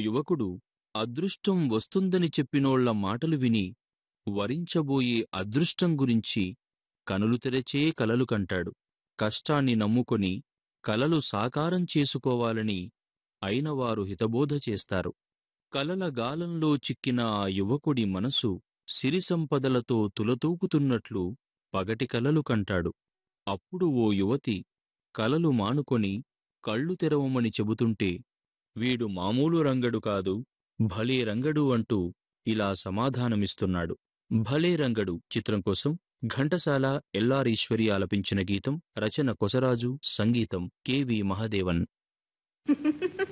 యువకుడు అదృష్టం వస్తుందని చెప్పినోళ్ల మాటలు విని వరించబోయే అదృష్టం గురించి కనులు తెరచే కలలు కంటాడు కష్టాన్ని నమ్ముకొని కలలు సాకారం చేసుకోవాలని అయినవారు హితబోధ చేస్తారు కలల గాలంలో చిక్కిన ఆ యువకుడి మనసు సిరి సంపదలతో తులతూపుతున్నట్లు పగటి కలలు కంటాడు అప్పుడు ఓ యువతి కలలు మానుకొని కళ్ళు తెరవమని చెబుతుంటే వీడు మామూలు రంగడు కాదు భలే రంగడు అంటూ ఇలా సమాధానమిస్తున్నాడు భలే రంగడు చిత్రం కోసం ఘంటసాల ఎల్లార్ ఈశ్వరి ఆలపించిన గీతం రచన కొసరాజు సంగీతం కెవి మహదేవన్